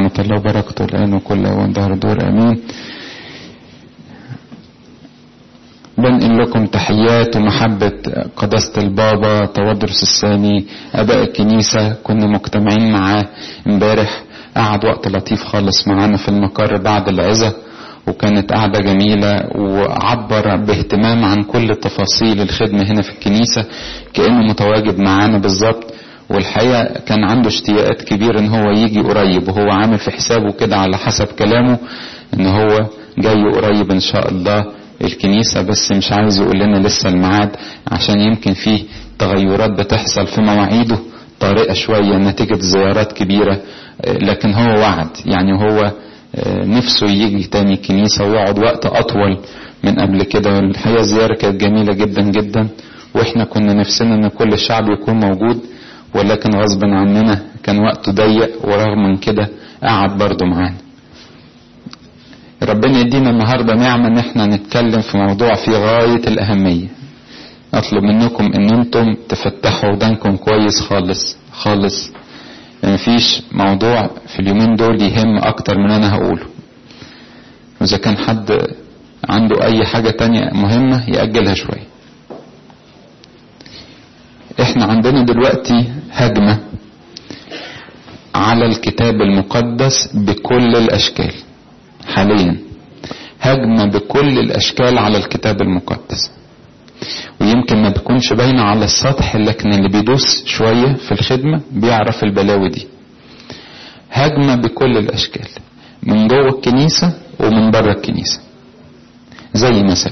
نعمة الله وبركته الآن وكل أوان دهر دور أمين بنقل لكم تحيات ومحبة قداسة البابا تودرس الثاني أباء الكنيسة كنا مجتمعين معاه امبارح قعد وقت لطيف خالص معانا في المقر بعد العزة وكانت قعدة جميلة وعبر باهتمام عن كل تفاصيل الخدمة هنا في الكنيسة كأنه متواجد معانا بالظبط والحقيقة كان عنده اشتياقات كبيرة ان هو يجي قريب وهو عامل في حسابه كده على حسب كلامه ان هو جاي قريب ان شاء الله الكنيسة بس مش عايز يقول لنا لسه الميعاد عشان يمكن فيه تغيرات بتحصل في مواعيده طارئة شوية نتيجة زيارات كبيرة لكن هو وعد يعني هو نفسه يجي تاني الكنيسة ويقعد وقت أطول من قبل كده الحقيقة الزيارة كانت جميلة جدا جدا واحنا كنا نفسنا ان كل الشعب يكون موجود ولكن غصبا عننا كان وقته ضيق ورغم من كده قعد برضه معانا ربنا يدينا النهارده نعمة ان احنا نتكلم في موضوع في غاية الأهمية اطلب منكم ان انتم تفتحوا ودانكم كويس خالص خالص مفيش موضوع في اليومين دول يهم اكتر من انا هقوله واذا كان حد عنده اي حاجة تانية مهمة يأجلها شوية احنا عندنا دلوقتي هجمة على الكتاب المقدس بكل الاشكال حاليا هجمة بكل الاشكال على الكتاب المقدس ويمكن ما بتكونش باينة على السطح لكن اللي بيدوس شوية في الخدمة بيعرف البلاوي دي هجمة بكل الاشكال من جوه الكنيسة ومن بره الكنيسة زي مثلا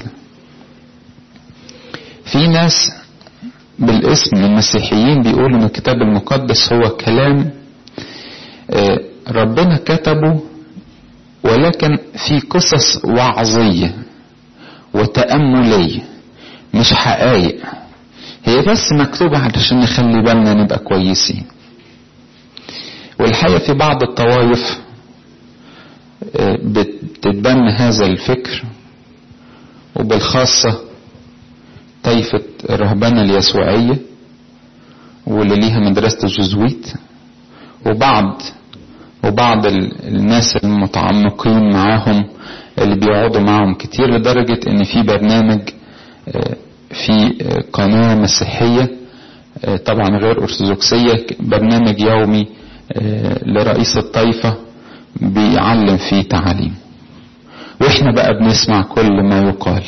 في ناس بالاسم المسيحيين بيقولوا ان الكتاب المقدس هو كلام ربنا كتبه ولكن في قصص وعظية وتأملية مش حقائق هي بس مكتوبة علشان نخلي بالنا نبقى كويسين والحقيقة في بعض الطوائف بتتبنى هذا الفكر وبالخاصة طائفة الرهبنة اليسوعية واللي ليها مدرسة الجزويت وبعض وبعض الناس المتعمقين معاهم اللي بيقعدوا معاهم كتير لدرجة ان في برنامج في قناة مسيحية طبعا غير أرثوذكسية برنامج يومي لرئيس الطائفة بيعلم فيه تعاليم واحنا بقى بنسمع كل ما يقال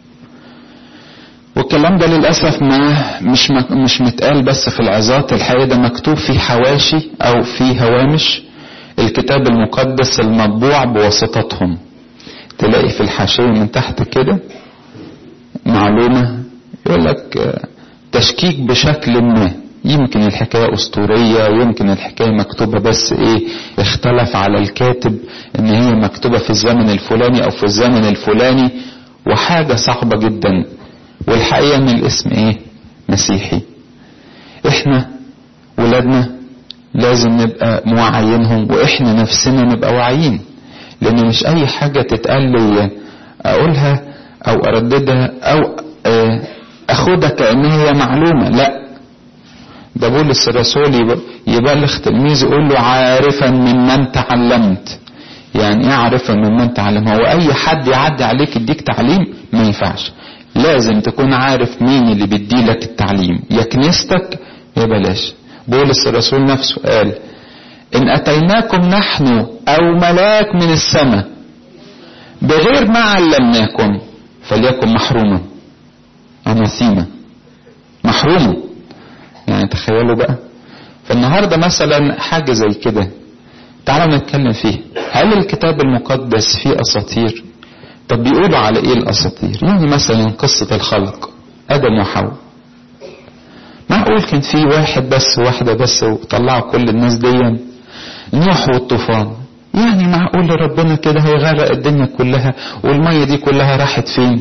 والكلام ده للأسف ما مش مش متقال بس في العظات الحقيقة ده مكتوب في حواشي أو في هوامش الكتاب المقدس المطبوع بواسطتهم تلاقي في الحاشية من تحت كده معلومة يقول لك تشكيك بشكل ما يمكن الحكاية أسطورية يمكن الحكاية مكتوبة بس إيه اختلف على الكاتب إن هي مكتوبة في الزمن الفلاني أو في الزمن الفلاني وحاجة صعبة جدا والحقيقة ان الاسم ايه مسيحي احنا ولادنا لازم نبقى موعيينهم واحنا نفسنا نبقى واعيين لان مش اي حاجة تتقال لي اقولها او ارددها او اخدها كأنها هي معلومة لا ده بولس الرسول يبلغ تلميذ يقول له عارفا ممن تعلمت يعني ايه عارفا ممن تعلم هو اي حد يعدي عليك يديك تعليم ما ينفعش لازم تكون عارف مين اللي بيديلك التعليم يا كنيستك يا بلاش بولس الرسول نفسه قال ان اتيناكم نحن او ملاك من السماء بغير ما علمناكم فليكن محروما اناثيما محروما يعني تخيلوا بقى فالنهارده مثلا حاجه زي كده تعالوا نتكلم فيه هل الكتاب المقدس فيه اساطير طب بيقولوا على ايه الاساطير يعني مثلا قصة الخلق ادم وحواء معقول كان في واحد بس واحدة بس وطلعوا كل الناس دي نوح والطوفان يعني معقول ربنا كده هيغرق الدنيا كلها والمية دي كلها راحت فين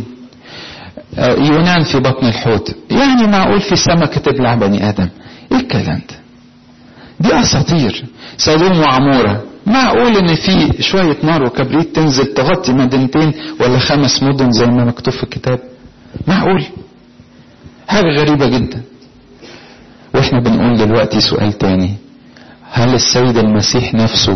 يونان في بطن الحوت يعني معقول في سمكة تبلع بني ادم ايه الكلام ده دي اساطير سدوم وعموره معقول ان في شوية نار وكبريت تنزل تغطي مدينتين ولا خمس مدن زي ما مكتوب في الكتاب معقول حاجة غريبة جدا واحنا بنقول دلوقتي سؤال تاني هل السيد المسيح نفسه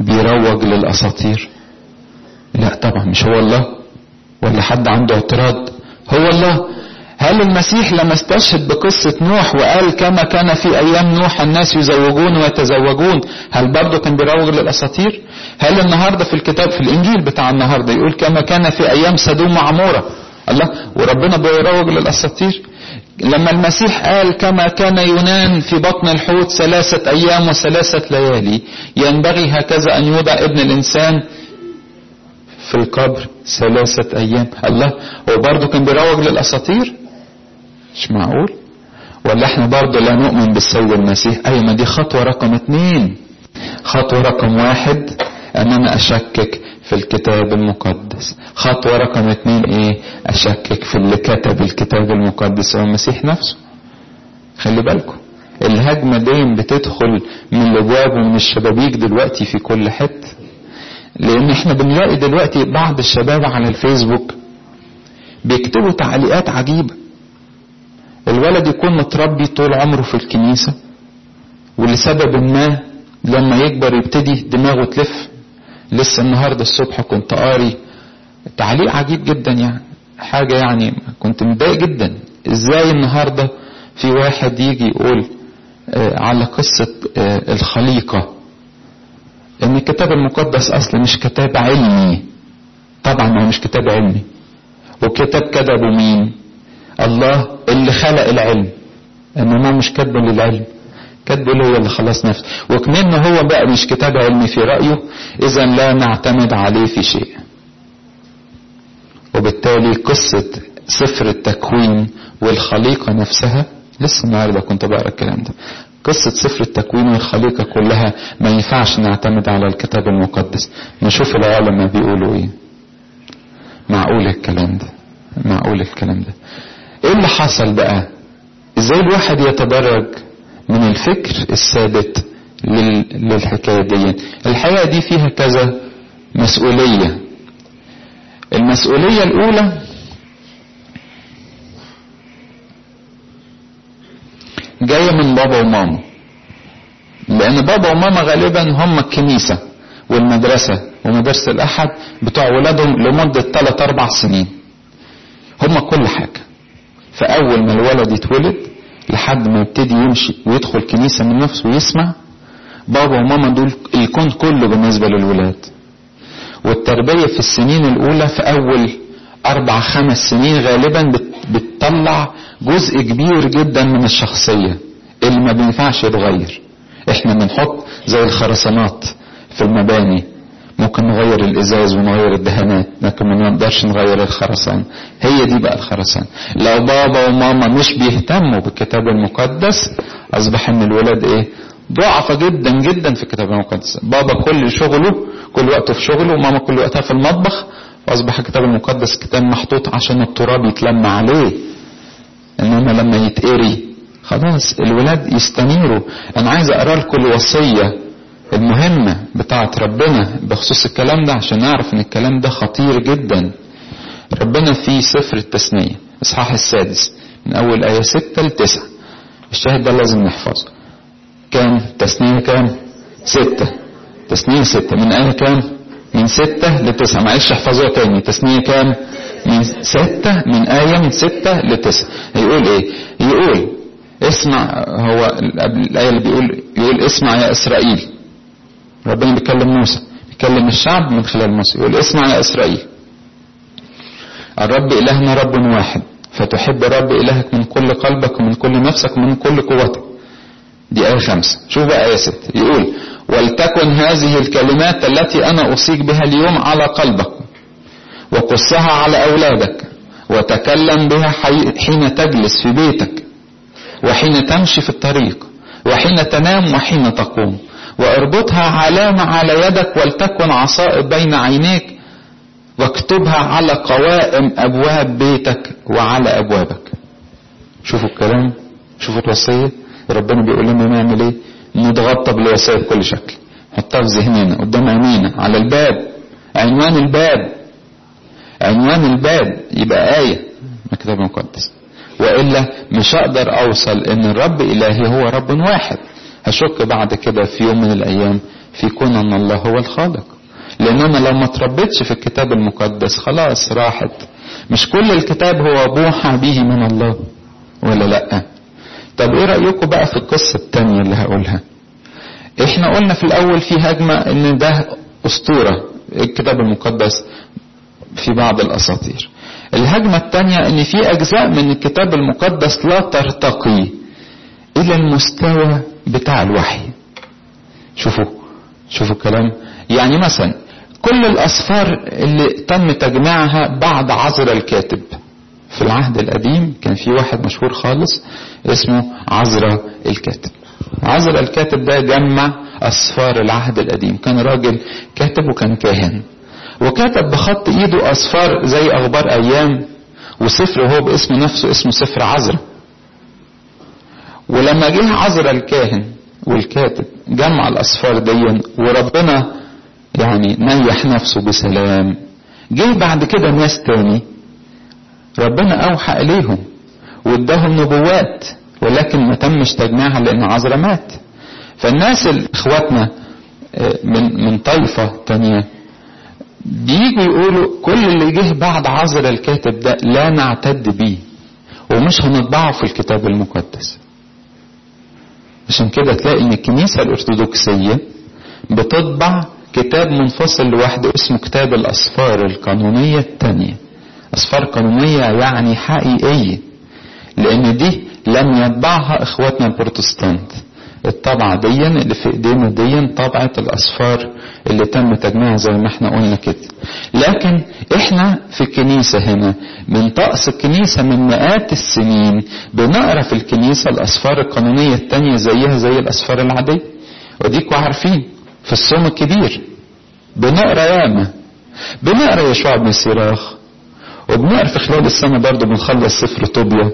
بيروج للاساطير لا طبعا مش هو الله ولا حد عنده اعتراض هو الله هل المسيح لما استشهد بقصة نوح وقال كما كان في أيام نوح الناس يزوجون ويتزوجون هل برضه كان بيروج للأساطير؟ هل النهاردة في الكتاب في الإنجيل بتاع النهاردة يقول كما كان في أيام سدوم وعمورة الله وربنا بيروج للأساطير؟ لما المسيح قال كما كان يونان في بطن الحوت ثلاثة أيام وثلاثة ليالي ينبغي هكذا أن يوضع ابن الإنسان في القبر ثلاثة أيام الله هو برضه كان بيروج للأساطير مش معقول ولا احنا برضه لا نؤمن بالسيد المسيح أي ما دي خطوة رقم اتنين خطوة رقم واحد أن أنا أشكك في الكتاب المقدس خطوة رقم اتنين ايه أشكك في اللي كتب الكتاب المقدس هو المسيح نفسه خلي بالكم الهجمة دي بتدخل من الابواب ومن الشبابيك دلوقتي في كل حته لان احنا بنلاقي دلوقتي بعض الشباب على الفيسبوك بيكتبوا تعليقات عجيبة الولد يكون متربي طول عمره في الكنيسة ولسبب ما لما يكبر يبتدي دماغه تلف لسه النهاردة الصبح كنت قاري تعليق عجيب جدا يعني حاجة يعني كنت متضايق جدا ازاي النهاردة في واحد يجي يقول على قصة الخليقة ان الكتاب المقدس اصلا مش كتاب علمي طبعا هو مش كتاب علمي وكتاب كتبه مين الله اللي خلق العلم انما مش كاتبه للعلم كاتبه له هو اللي خلص نفسه وكمان هو بقى مش كتاب علمي في رأيه اذا لا نعتمد عليه في شيء وبالتالي قصة سفر التكوين والخليقة نفسها لسه النهارده كنت بقرا الكلام ده قصة سفر التكوين والخليقة كلها ما ينفعش نعتمد على الكتاب المقدس نشوف العلماء بيقولوا ايه معقول الكلام ده معقول الكلام ده ايه اللي حصل بقى ازاي الواحد يتدرج من الفكر الثابت لل... للحكاية دي الحقيقة دي فيها كذا مسؤولية المسؤولية الأولى جاية من بابا وماما لأن بابا وماما غالبا هم الكنيسة والمدرسة ومدرسة الأحد بتوع ولادهم لمدة 3 أربع سنين هم كل حاجة فأول ما الولد يتولد لحد ما يبتدي يمشي ويدخل كنيسة من نفسه ويسمع بابا وماما دول الكون كله بالنسبة للولاد والتربية في السنين الأولى في أول أربع خمس سنين غالبا بتطلع جزء كبير جدا من الشخصية اللي ما بينفعش يتغير احنا بنحط زي الخرسانات في المباني ممكن نغير الازاز ونغير الدهانات لكن ما نقدرش نغير الخرسان هي دي بقى الخرسان لو بابا وماما مش بيهتموا بالكتاب المقدس اصبح ان الولاد ايه ضعفة جدا جدا في الكتاب المقدس بابا كل شغله كل وقته في شغله وماما كل وقتها في المطبخ واصبح الكتاب المقدس كتاب محطوط عشان التراب يتلم عليه انما لما يتقري خلاص الولاد يستنيروا انا عايز اقرا لكم الوصيه المهمه بتاعه ربنا بخصوص الكلام ده عشان نعرف ان الكلام ده خطير جدا ربنا في سفر التثنيه اصحاح السادس من اول ايه 6 ل 9 الشاهد ده لازم نحفظه كام تثنيه كام ستة تثنيه ستة من ايه كام من ستة لتسعة معلش احفظوها تاني تثنيه كام من ستة من آية من ستة لتسعة يقول ايه يقول اسمع هو الآية اللي بيقول يقول اسمع يا إسرائيل ربنا بيكلم موسى بيكلم الشعب من خلال موسى يقول اسمع يا إسرائيل الرب إلهنا رب واحد فتحب رب إلهك من كل قلبك ومن كل نفسك ومن كل قوتك دي آية خمسة شوف بقى آية ستة يقول ولتكن هذه الكلمات التي أنا أوصيك بها اليوم على قلبك وقصها على أولادك وتكلم بها حين تجلس في بيتك وحين تمشي في الطريق وحين تنام وحين تقوم واربطها علامة على يدك ولتكن عصائب بين عينيك واكتبها على قوائم أبواب بيتك وعلى أبوابك شوفوا الكلام شوفوا الوصية ربنا بيقول لنا نعمل ايه نتغطى بالوصية بكل شكل حطها في ذهننا قدام عينينا على الباب عنوان الباب عنوان الباب يبقى آية من الكتاب المقدس وإلا مش هقدر أوصل إن الرب إلهي هو رب واحد هشك بعد كده في يوم من الأيام في كون ان الله هو الخالق لان انا لو ما تربيتش في الكتاب المقدس خلاص راحت مش كل الكتاب هو بوحى به من الله ولا لا طب ايه رايكم بقى في القصه التانية اللي هقولها احنا قلنا في الاول في هجمه ان ده اسطوره الكتاب المقدس في بعض الاساطير الهجمه الثانيه ان في اجزاء من الكتاب المقدس لا ترتقي الى المستوى بتاع الوحي شوفوا شوفوا الكلام يعني مثلا كل الاسفار اللي تم تجميعها بعد عذر الكاتب في العهد القديم كان في واحد مشهور خالص اسمه عذرا الكاتب عذرا الكاتب ده جمع اسفار العهد القديم كان راجل كاتب وكان كاهن وكتب بخط ايده اسفار زي اخبار ايام وسفر هو باسم نفسه اسمه سفر عذرا ولما جه عذرا الكاهن والكاتب جمع الاسفار دي وربنا يعني نيح نفسه بسلام جه بعد كده ناس تاني ربنا اوحى اليهم واداهم نبوات ولكن ما تمش تجميعها لان عذرا مات فالناس اخواتنا من من طائفه تانيه بيجوا يقولوا كل اللي جه بعد عذر الكاتب ده لا نعتد بيه ومش هنطبعه في الكتاب المقدس عشان كده تلاقي ان الكنيسه الارثوذكسيه بتطبع كتاب منفصل لوحده اسمه كتاب الاسفار القانونيه الثانيه اسفار قانونيه يعني حقيقيه لان دي لم يطبعها اخواتنا البروتستانت الطبعة دي اللي في ايدينا دي طبعة الاسفار اللي تم تجميعها زي ما احنا قلنا كده لكن احنا في الكنيسة هنا من طقس الكنيسة من مئات السنين بنقرا في الكنيسة الاسفار القانونية التانية زيها زي الاسفار العادية وديكوا عارفين في الصوم الكبير بنقرا ياما بنقرا يشوع بن سيراخ وبنقرا في خلال السنة برضه بنخلص سفر طوبيا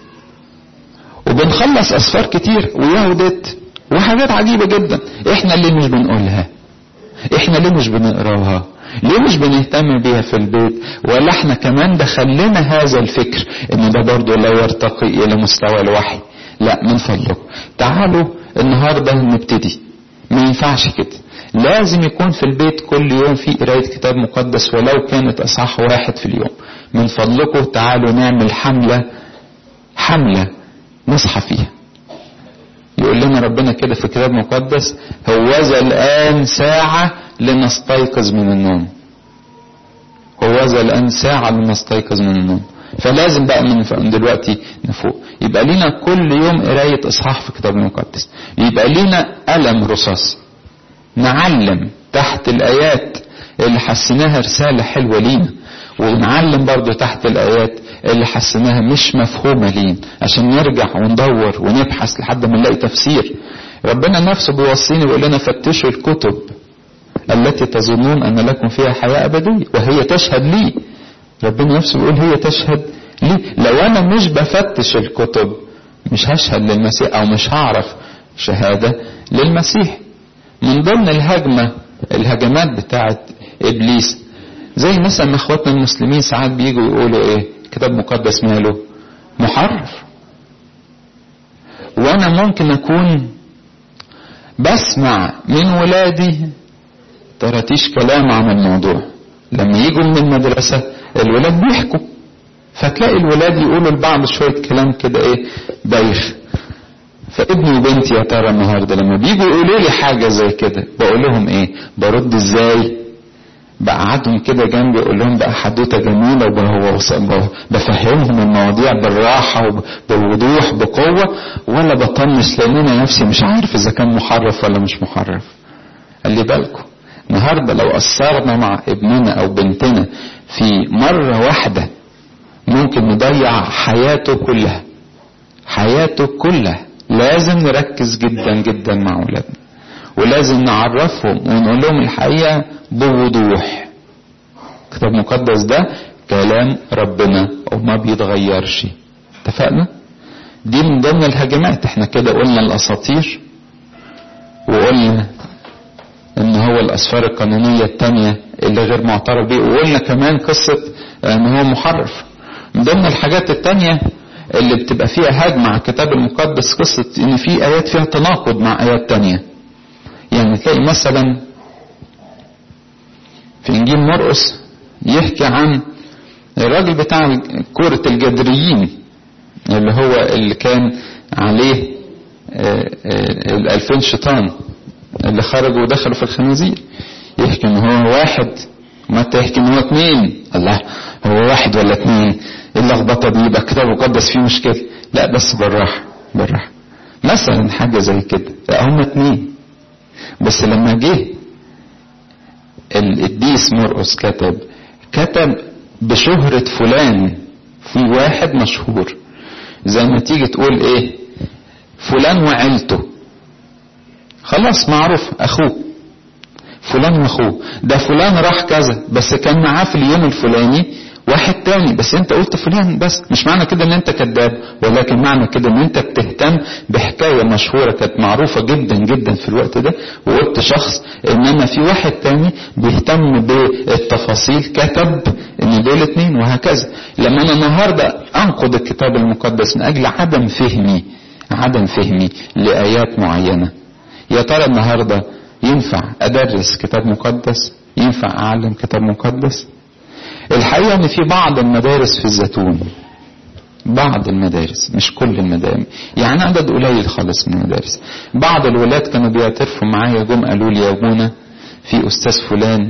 وبنخلص اسفار كتير ويهودت وحاجات عجيبة جدا احنا اللي مش بنقولها احنا ليه مش بنقراها ليه مش بنهتم بيها في البيت ولا احنا كمان دخلنا هذا الفكر ان ده برضه لا يرتقي الى مستوى الوحي لا من فضلكم تعالوا النهارده نبتدي ما ينفعش كده لازم يكون في البيت كل يوم في قراية كتاب مقدس ولو كانت أصحاح واحد في اليوم من فضلكم تعالوا نعمل حملة حملة نصحى فيها يقول لنا ربنا كده في الكتاب المقدس هوذا الآن ساعة لنستيقظ من النوم هوذا الآن ساعة لنستيقظ من النوم فلازم بقى من دلوقتي نفوق يبقى لينا كل يوم قراية إصحاح في الكتاب المقدس يبقى لينا قلم رصاص نعلم تحت الآيات اللي حسيناها رسالة حلوة لينا ونعلم برضو تحت الآيات اللي حسيناها مش مفهومة لينا عشان نرجع وندور ونبحث لحد ما نلاقي تفسير ربنا نفسه بيوصينا ويقول لنا فتشوا الكتب التي تظنون أن لكم فيها حياة أبدية وهي تشهد لي ربنا نفسه بيقول هي تشهد لي لو أنا مش بفتش الكتب مش هشهد للمسيح أو مش هعرف شهادة للمسيح من ضمن الهجمة الهجمات بتاعت إبليس زي مثلا ما اخواتنا المسلمين ساعات بيجوا يقولوا ايه كتاب مقدس ماله محرف وانا ممكن اكون بسمع من ولادي تراتيش كلام عن الموضوع لما يجوا من المدرسة الولاد بيحكوا فتلاقي الولاد يقولوا لبعض شوية كلام كده ايه بايخ فابني وبنتي يا ترى النهارده لما بيجوا يقولوا لي حاجه زي كده بقول لهم ايه برد ازاي بقعدهم كده جنبي اقول لهم بقى حدوته جميله بفهمهم المواضيع بالراحه وبوضوح بقوه ولا بطنش لان انا نفسي مش عارف اذا كان محرف ولا مش محرف خلي بالكم النهارده لو قصرنا مع ابننا او بنتنا في مره واحده ممكن نضيع حياته كلها حياته كلها لازم نركز جدا جدا مع اولادنا ولازم نعرفهم ونقول لهم الحقيقه بوضوح الكتاب المقدس ده كلام ربنا وما بيتغيرش اتفقنا دي من ضمن الهجمات احنا كده قلنا الاساطير وقلنا ان هو الاسفار القانونيه الثانيه اللي غير معترف بيه وقلنا كمان قصه ان هو محرف من ضمن الحاجات الثانيه اللي بتبقى فيها هجمة على الكتاب المقدس قصة ان في ايات فيها تناقض مع ايات تانية يعني تلاقي مثلا في انجيل مرقس يحكي عن الراجل بتاع كرة الجدريين اللي هو اللي كان عليه الألفين شيطان اللي خرجوا ودخلوا في الخنازير يحكي ان هو واحد متى يحكي ان هو اتنين الله هو واحد ولا اتنين اللخبطة دي يبقى كتاب مقدس فيه مشكلة لا بس بالراحة بالراحة مثلا حاجة زي كده لا هم اتنين بس لما جه القديس مرقس كتب كتب بشهرة فلان في واحد مشهور زي ما تيجي تقول ايه فلان وعيلته خلاص معروف اخوه فلان واخوه ده فلان راح كذا بس كان معاه في اليوم الفلاني واحد تاني بس انت قلت فلان بس مش معنى كده ان انت كذاب ولكن معنى كده ان انت بتهتم بحكايه مشهوره كانت معروفه جدا جدا في الوقت ده وقلت شخص انما في واحد تاني بيهتم بالتفاصيل كتب ان دول اتنين وهكذا لما انا النهارده انقد الكتاب المقدس من اجل عدم فهمي عدم فهمي لايات معينه يا ترى النهارده ينفع ادرس كتاب مقدس ينفع اعلم كتاب مقدس الحقيقه ان في بعض المدارس في الزيتون بعض المدارس مش كل المدارس يعني عدد قليل خالص من المدارس بعض الولاد كانوا بيعترفوا معايا جم قالوا لي يا ابونا في استاذ فلان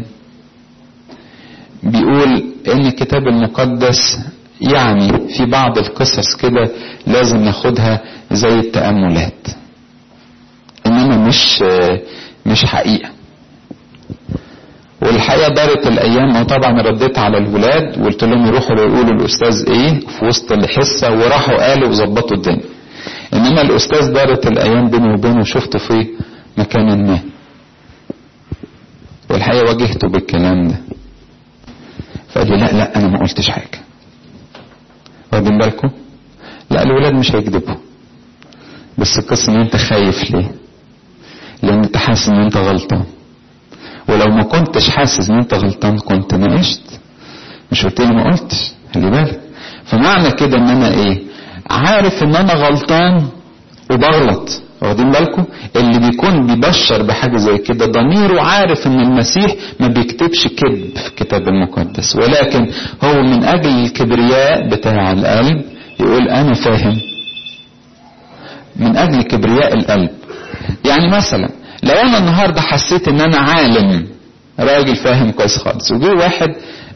بيقول ان الكتاب المقدس يعني في بعض القصص كده لازم ناخدها زي التأملات انما مش مش حقيقة والحقيقة دارت الأيام وطبعا رديت على الولاد وقلت لهم يروحوا يقولوا الأستاذ إيه في وسط الحصة وراحوا قالوا وظبطوا الدنيا إنما الأستاذ دارت الأيام بيني وبينه شفته في مكان ما والحقيقة واجهته بالكلام ده فقال لي لا لا أنا ما قلتش حاجة واخدين بالكم؟ لا الولاد مش هيكذبوا بس القصة إن أنت خايف ليه؟ لأن أنت حاسس إن أنت غلطان ولو ما كنتش حاسس ان انت غلطان كنت ناقشت مش قلت لي ما قلتش خلي بالك فمعنى كده ان انا ايه عارف ان انا غلطان وبغلط واخدين بالكم اللي بيكون بيبشر بحاجه زي كده ضميره عارف ان المسيح ما بيكتبش كذب في الكتاب المقدس ولكن هو من اجل الكبرياء بتاع القلب يقول انا فاهم من اجل كبرياء القلب يعني مثلا لو انا النهارده حسيت ان انا عالم راجل فاهم كويس خالص وجه واحد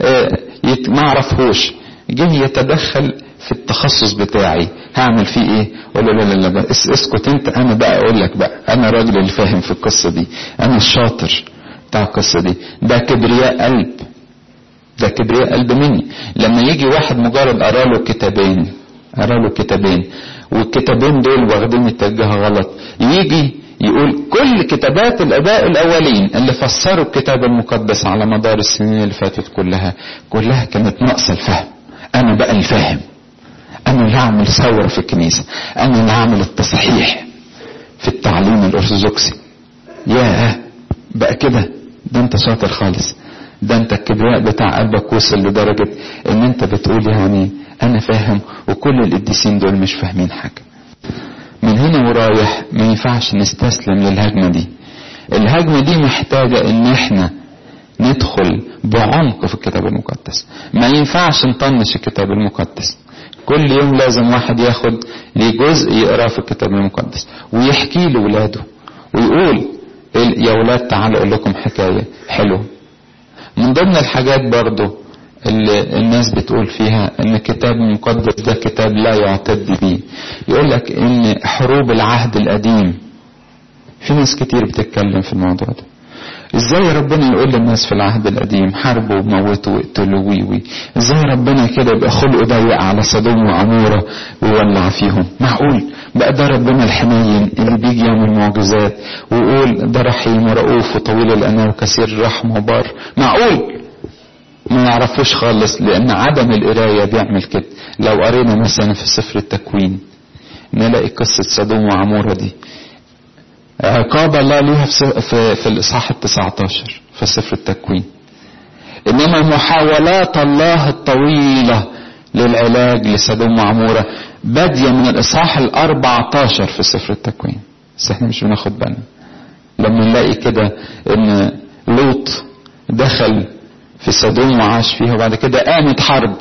ما اعرفهوش جه يتدخل في التخصص بتاعي هعمل فيه ايه اقول له لا لا لا اسكت انت انا بقى اقول لك بقى انا الراجل اللي فاهم في القصه دي انا الشاطر بتاع القصه دي ده كبرياء قلب ده كبرياء قلب مني لما يجي واحد مجرد قرا له كتابين قرا له كتابين والكتابين دول واخدين اتجاه غلط يجي يقول كل كتابات الاباء الاولين اللي فسروا الكتاب المقدس على مدار السنين اللي فاتت كلها كلها كانت ناقصه الفهم انا بقى الفاهم انا اللي هعمل ثوره في الكنيسه انا اللي هعمل التصحيح في التعليم الارثوذكسي ياه بقى كده ده انت شاطر خالص ده انت الكبرياء بتاع قلبك وصل لدرجه ان انت بتقول يعني انا فاهم وكل القديسين دول مش فاهمين حاجه من هنا ورايح ما ينفعش نستسلم للهجمة دي الهجمة دي محتاجة ان احنا ندخل بعمق في الكتاب المقدس ما ينفعش نطنش الكتاب المقدس كل يوم لازم واحد ياخد ليه جزء يقراه في الكتاب المقدس ويحكي لولاده ويقول يا ولاد تعالوا اقول لكم حكايه حلوه من ضمن الحاجات برضو اللي الناس بتقول فيها ان الكتاب المقدس ده كتاب لا يعتد به يقول لك ان حروب العهد القديم في ناس كتير بتتكلم في الموضوع ده ازاي ربنا يقول للناس في العهد القديم حاربوا وموتوا واقتلوا وي وي ازاي ربنا كده يبقى خلقه ضيق على صدوم وعموره ويولع فيهم معقول بقى ده ربنا الحنين اللي بيجي يعمل معجزات ويقول ده رحيم ورؤوف وطويل الاناه وكثير الرحمه وبار معقول ما يعرفوش خالص لان عدم القرايه بيعمل كده لو قرينا مثلا في سفر التكوين نلاقي قصه سدوم وعموره دي عقاب الله ليها في, في, في الاصحاح ال 19 في سفر التكوين انما محاولات الله الطويله للعلاج لسدوم وعموره باديه من الاصحاح ال 14 في سفر التكوين بس احنا مش بناخد بالنا لما نلاقي كده ان لوط دخل في سدوم وعاش فيها وبعد كده قامت حرب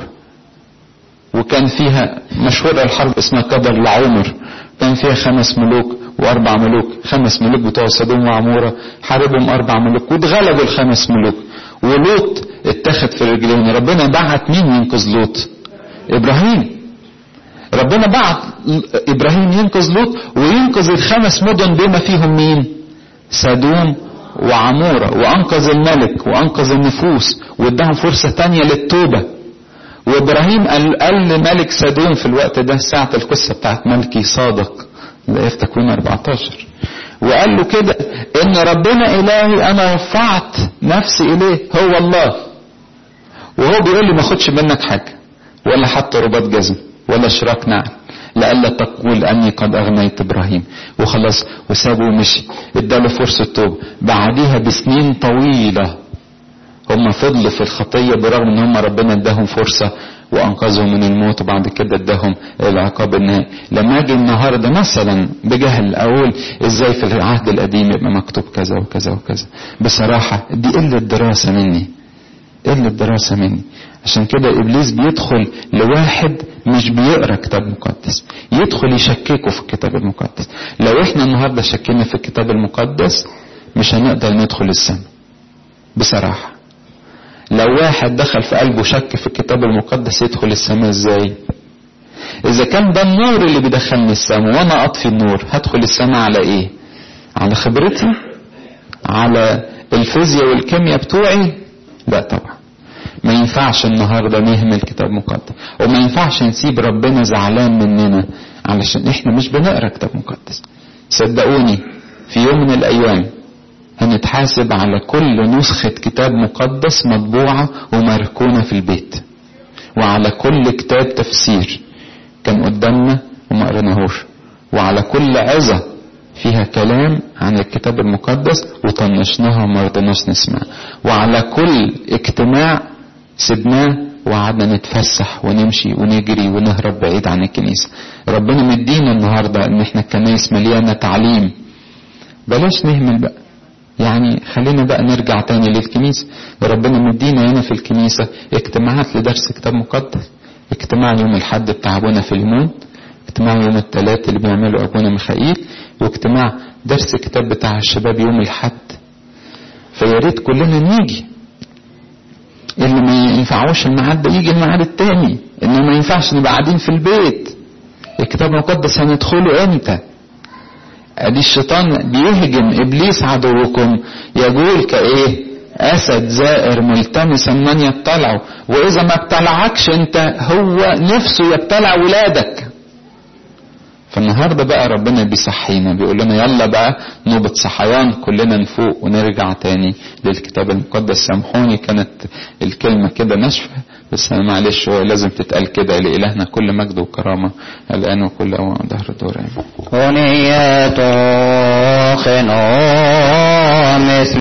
وكان فيها مشهورة الحرب اسمها قدر العمر كان فيها خمس ملوك واربع ملوك خمس ملوك بتوع سدوم وعمورة حاربهم اربع ملوك واتغلبوا الخمس ملوك ولوط اتخذ في رجلين ربنا بعت مين ينقذ لوط ابراهيم ربنا بعت ابراهيم ينقذ لوط وينقذ الخمس مدن بما فيهم مين سدوم وعمورة وانقذ الملك وانقذ النفوس واداهم فرصة تانية للتوبة وابراهيم قال, قال لملك سدوم في الوقت ده ساعة القصة بتاعت ملكي صادق اللي في تكوين 14 وقال له كده ان ربنا الهي انا رفعت نفسي اليه هو الله وهو بيقول لي ما خدش منك حاجة ولا حتى رباط جزم ولا شراك نعل لئلا تقول اني قد اغنيت ابراهيم وخلاص وسابه ومشي اداله فرصه توبه بعديها بسنين طويله هم فضلوا في الخطيه برغم ان هم ربنا اداهم فرصه وانقذهم من الموت وبعد كده اداهم العقاب النهائي لما اجي النهارده مثلا بجهل اقول ازاي في العهد القديم يبقى مكتوب كذا وكذا وكذا بصراحه دي قله دراسه مني قله دراسه مني عشان كده ابليس بيدخل لواحد مش بيقرا كتاب مقدس يدخل يشككه في الكتاب المقدس لو احنا النهارده شكينا في الكتاب المقدس مش هنقدر ندخل السماء بصراحه لو واحد دخل في قلبه شك في الكتاب المقدس يدخل السماء ازاي اذا كان ده النور اللي بيدخلني السماء وانا اطفي النور هدخل السماء على ايه على خبرتي على الفيزياء والكيمياء بتوعي لا طبعا ما ينفعش النهاردة نهمل كتاب مقدس وما ينفعش نسيب ربنا زعلان مننا علشان احنا مش بنقرا كتاب مقدس صدقوني في يوم من الايام هنتحاسب على كل نسخة كتاب مقدس مطبوعة ومركونة في البيت وعلى كل كتاب تفسير كان قدامنا وما قريناهوش وعلى كل عظة فيها كلام عن الكتاب المقدس وطنشناها وما رضيناش نسمع وعلى كل اجتماع سيبناه وقعدنا نتفسح ونمشي ونجري ونهرب بعيد عن الكنيسة ربنا مدينا النهاردة ان احنا الكنايس مليانة تعليم بلاش نهمل بقى يعني خلينا بقى نرجع تاني للكنيسة ربنا مدينا هنا في الكنيسة اجتماعات لدرس كتاب مقدس اجتماع يوم الحد بتاع ابونا في المون اجتماع يوم الثلاث اللي بيعمله ابونا ميخائيل واجتماع درس كتاب بتاع الشباب يوم الحد فيا ريت كلنا نيجي اللي ما ينفعوش الميعاد ده يجي الميعاد التاني انه ما ينفعش نبقى قاعدين في البيت الكتاب المقدس هندخله امتى ادي الشيطان بيهجم ابليس عدوكم يقول كايه اسد زائر ملتمسا من يبتلعه واذا ما ابتلعكش انت هو نفسه يبتلع ولادك فالنهارده بقى ربنا بيصحينا بيقول لنا يلا بقى نوبة صحيان كلنا نفوق ونرجع تاني للكتاب المقدس سامحوني كانت الكلمة كده ناشفة بس معلش هو لازم تتقال كده لإلهنا كل مجد وكرامة الآن وكل أوان ظهر دور هنية خنو مثل